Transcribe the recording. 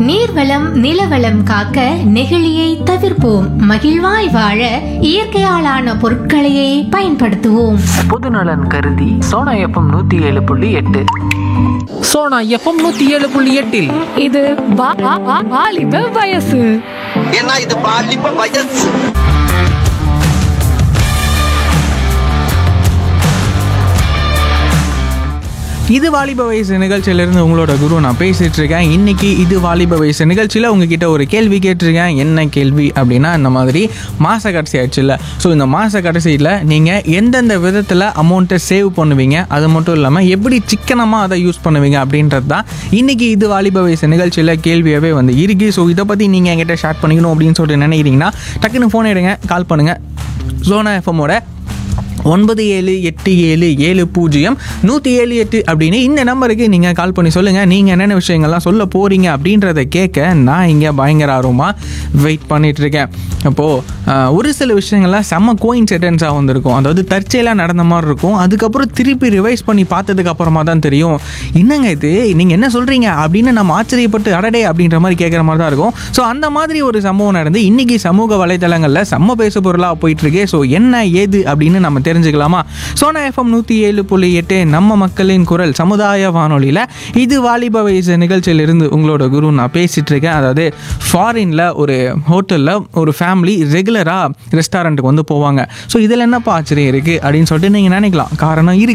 நீர்வளம் நிலவளம் காக்க நெகிழியை தவிர்ப்போம் மகிழ்வாய் வாழ இயற்கையாலான பொருட்களையே பயன்படுத்துவோம் பொதுநலன் கருதி சோனா எஃப்எம் நூற்றி ஏழு புள்ளி எட்டு சோனா எஃப்எம் நூற்றி ஏழு புள்ளி எட்டில் இது வா- வா- வா- வாலிப வயசு ஏன்னா இது பாலிப்ப வயசு இது வாலிப வயசு நிகழ்ச்சியிலிருந்து உங்களோட குரு நான் பேசிட்டு இருக்கேன் இன்னைக்கு இது வாலிப வயசு நிகழ்ச்சியில் உங்ககிட்ட ஒரு கேள்வி கேட்டிருக்கேன் என்ன கேள்வி அப்படின்னா இந்த மாதிரி மாத கடைசி ஆயிடுச்சுல்ல ஸோ இந்த மாத கடைசியில் நீங்கள் எந்தெந்த விதத்தில் அமௌண்ட்டை சேவ் பண்ணுவீங்க அது மட்டும் இல்லாமல் எப்படி சிக்கனமாக அதை யூஸ் பண்ணுவீங்க அப்படின்றது தான் இன்னைக்கு இது வாலிப வயசு நிகழ்ச்சியில் கேள்வியாகவே வந்து இருக்கு ஸோ இதை பற்றி நீங்கள் என்கிட்ட ஷேர் பண்ணிக்கணும் அப்படின்னு சொல்லிட்டு நினைக்கிறீங்கன்னா டக்குன்னு ஃபோன் எடுங்க கால் பண்ணுங்கள் சோனா எஃப்எம்மோட ஒன்பது ஏழு எட்டு ஏழு ஏழு பூஜ்ஜியம் நூற்றி ஏழு எட்டு அப்படின்னு இந்த நம்பருக்கு நீங்கள் கால் பண்ணி சொல்லுங்கள் நீங்கள் என்னென்ன விஷயங்கள்லாம் சொல்ல போகிறீங்க அப்படின்றத கேட்க நான் இங்கே பயங்கர ஆர்வமாக வெயிட் பண்ணிட்டு இருக்கேன் அப்போது ஒரு சில விஷயங்கள்லாம் செம்ம கோயின்சிடென்ஸாக வந்திருக்கும் அதாவது தற்செயலாக நடந்த மாதிரி இருக்கும் அதுக்கப்புறம் திருப்பி ரிவைஸ் பண்ணி பார்த்ததுக்கு அப்புறமா தான் தெரியும் என்னங்க இது நீங்கள் என்ன சொல்கிறீங்க அப்படின்னு நம்ம ஆச்சரியப்பட்டு அடடே அப்படின்ற மாதிரி கேட்குற மாதிரி தான் இருக்கும் ஸோ அந்த மாதிரி ஒரு சம்பவம் நடந்து இன்னைக்கு சமூக வலைதளங்களில் செம்ம பேசு பொருளாக போயிட்டு இருக்கு ஸோ என்ன ஏது அப்படின்னு நம்ம தெரிஞ்சுக்கலாமா சோனா எஃப்எம் நூற்றி ஏழு புள்ளி எட்டு நம்ம மக்களின் குரல் சமுதாய வானொலியில் இது வாலிப வயசு நிகழ்ச்சியிலிருந்து உங்களோட குரு நான் பேசிட்டு இருக்கேன் அதாவது ஃபாரினில் ஒரு ஹோட்டலில் ஒரு ஃபேமிலி ரெகுலராக ரெஸ்டாரண்ட்டுக்கு வந்து போவாங்க ஸோ இதில் என்னப்பா ஆச்சரியம் இருக்குது அப்படின்னு சொல்லிட்டு நீங்கள் நினைக்கலாம் காரணம் இருக்கு